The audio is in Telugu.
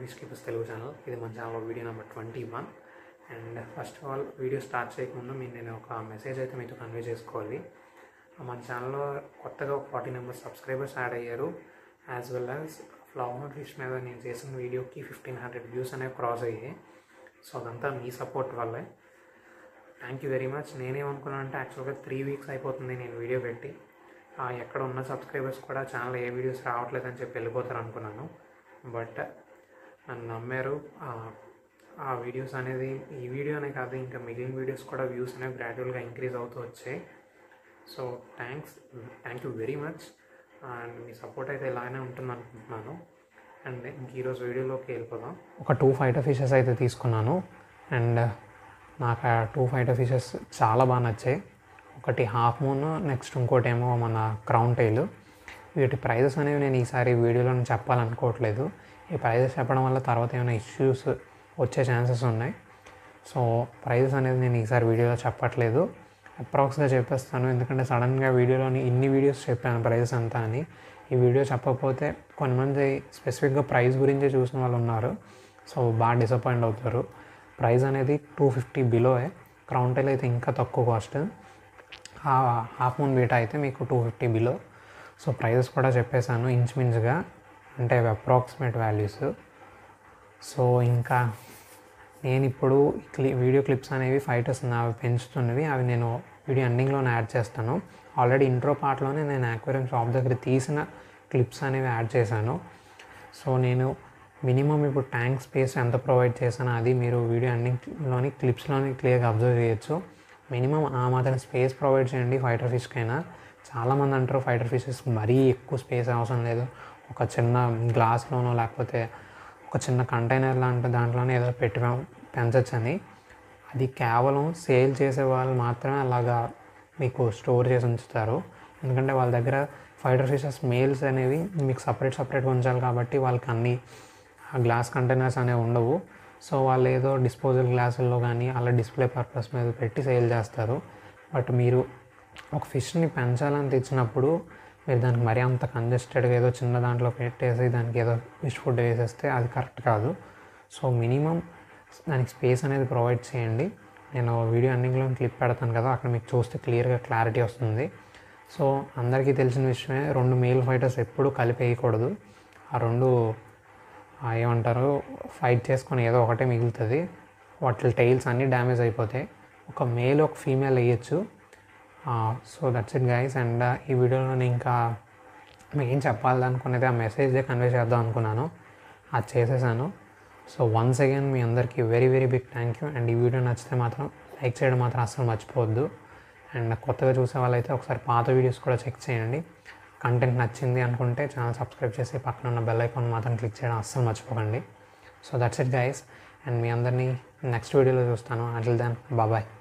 రీచ్ కీపర్స్ తెలుగు ఛానల్ ఇది మన channel video number twenty one and first of all video start చేయకముందు మీరు నేను ఒక మెసేజ్ అయితే మీతో కన్వే చేసుకోవాలి మన ఛానల్లో కొత్తగా ఒక ఫార్టీ నెంబర్స్ సబ్స్క్రైబర్స్ యాడ్ అయ్యారు as well as flower fish మీద నేను చేసిన వీడియోకి ఫిఫ్టీన్ హండ్రెడ్ వ్యూస్ అనేవి క్రాస్ అయ్యాయి సో అదంతా మీ సపోర్ట్ వల్లే థ్యాంక్ యూ వెరీ మచ్ నేనేమనుకున్నాను అంటే యాక్చువల్గా త్రీ వీక్స్ అయిపోతుంది నేను వీడియో పెట్టి ఆ, ఎక్కడ ఉన్న సబ్స్క్రైబర్స్ కూడా ఛానల్ ఏ వీడియోస్ రావట్లేదని చెప్పి వెళ్ళిపోతారు అనుకున్నాను బట్ నన్ను నమ్మారు ఆ, ఆ వీడియోస్ అనేది ఈ వీడియోనే కాదు ఇంకా మిగిలిన వీడియోస్ కూడా వ్యూస్ అనేవి గ్రాడ్యువల్గా ఇంక్రీజ్ అవుతూ వచ్చాయి so thanks thank you very much and మీ సపోర్ట్ అయితే ఇలానే ఉంటుంది అనుకుంటున్నాను అండ్ ఇంక ఈరోజు వీడియోలోకి వెళ్ళిపోదాం ఒక టూ ఫైటర్ ఫిషెస్ అయితే తీసుకున్నాను అండ్ నాకు ఆ టూ ఫైటర్ ఫిషెస్ చాలా బాగా నచ్చాయి ఒకటి హాఫ్ మూన్ నెక్స్ట్ ఇంకోటి ఏమో మన క్రౌన్ టైల్ వీటి ప్రైజెస్ అనేవి నేను ఈసారి వీడియోలో చెప్పాలనుకోవట్లేదు ఈ ప్రైజెస్ చెప్పడం వల్ల తర్వాత ఏమైనా ఇష్యూస్ వచ్చే ఛాన్సెస్ ఉన్నాయి సో ప్రైజెస్ అనేది నేను ఈసారి వీడియోలో చెప్పట్లేదు అప్రాక్స్గా చెప్పేస్తాను ఎందుకంటే సడన్గా వీడియోలోని ఇన్ని వీడియోస్ చెప్పాను ప్రైజెస్ అంతా అని ఈ వీడియో చెప్పకపోతే కొంతమంది స్పెసిఫిక్గా ప్రైస్ గురించే చూసిన వాళ్ళు ఉన్నారు సో బాగా డిసప్పాయింట్ అవుతారు ప్రైస్ అనేది టూ ఫిఫ్టీ బిలోయే క్రౌన్ టైల్ అయితే ఇంకా తక్కువ కాస్ట్ హాఫ్ మూన్ బీటా అయితే మీకు two fifty below so prices కూడా చెప్పేశాను ఇంచుమించుగా అంటే అప్రాక్సిమేట్ వాల్యూస్ సో ఇంకా నేను ఇప్పుడు క్లి వీడియో క్లిప్స్ అనేవి ఫైటర్స్ అవి పెంచుతున్నవి అవి నేను వీడియో ఎండింగ్లోనే యాడ్ చేస్తాను ఆల్రెడీ ఇంట్రో పార్ట్లోనే నేను యాక్వేరియం షాప్ దగ్గర తీసిన క్లిప్స్ అనేవి యాడ్ చేశాను సో నేను మినిమం ఇప్పుడు ట్యాంక్ స్పేస్ ఎంత ప్రొవైడ్ చేశానో అది మీరు వీడియో ఎండింగ్లోని క్లిప్స్లోని క్లియర్గా అబ్జర్వ్ చేయొచ్చు మినిమం ఆ మాత్రం స్పేస్ ప్రొవైడ్ చేయండి ఫైటర్ ఫిష్కైనా చాలామంది అంటారు ఫైటర్ ఫిషెస్ మరీ ఎక్కువ స్పేస్ అవసరం లేదు ఒక చిన్న గ్లాస్లోనో లేకపోతే ఒక చిన్న కంటైనర్ లాంటి దాంట్లోనే ఏదో పెట్టి పెం- పెంచొచ్చని అది కేవలం సేల్ చేసే వాళ్ళు మాత్రమే అలాగా మీకు స్టోర్ చేసి ఉంచుతారు ఎందుకంటే వాళ్ళ దగ్గర ఫైటర్ ఫిషెస్ మేల్స్ అనేవి మీకు సపరేట్ సపరేట్గా ఉంచాలి కాబట్టి వాళ్ళకి అన్ని ఆ గ్లాస్ కంటైనర్స్ అనేవి ఉండవు సో వాళ్ళు ఏదో డిస్పోజల్ గ్లాసుల్లో కానీ అలా డిస్ప్లే పర్పస్ మీద పెట్టి సేల్ చేస్తారు బట్ మీరు ఒక ఫిష్ని పెంచాలని తెచ్చినప్పుడు మీరు దానికి మరీ అంత కంజెస్టెడ్గా ఏదో చిన్న దాంట్లో పెట్టేసి దానికి ఏదో ఫిష్ ఫుడ్ వేసేస్తే అది కరెక్ట్ కాదు సో మినిమం దానికి స్పేస్ అనేది ప్రొవైడ్ చేయండి నేను వీడియో ఎండింగ్లో క్లిప్ పెడతాను కదా అక్కడ మీకు చూస్తే క్లియర్గా క్లారిటీ వస్తుంది సో అందరికీ తెలిసిన విషయమే రెండు మేల్ ఫైటర్స్ ఎప్పుడూ కలిపి వేయకూడదు ఆ రెండు ఆ ఏమంటారు ఫైట్ చేసుకొని ఏదో ఒకటే మిగులుతుంది వాటి టైల్స్ అన్నీ డ్యామేజ్ అయిపోతాయి ఒక మేల్ ఒక ఫీమేల్ వేయచ్చు so that's it guys and ఈ వీడియోలో నేను ఇంకా మీకు ఏం చెప్పాలనుకునేది ఆ మెసేజే కన్వే చేద్దాం అనుకున్నాను అది చేసేసాను సో వన్స్ అగైన్ మీ అందరికీ very very big thank you and ఈ వీడియో నచ్చితే మాత్రం లైక్ చేయడం మాత్రం అస్సలు మర్చిపోవద్దు అండ్ కొత్తగా చూసే వాళ్ళైతే ఒకసారి పాత వీడియోస్ కూడా చెక్ చేయండి కంటెంట్ నచ్చింది అనుకుంటే ఛానల్ సబ్స్క్రైబ్ చేసి పక్కన ఉన్న బెల్ ఐకాన్ మాత్రం క్లిక్ చేయడం అస్సలు మర్చిపోకండి so that's it guys and మీ అందరినీ నెక్స్ట్ వీడియోలో చూస్తాను అటిల్ దాన్ బాబాయ్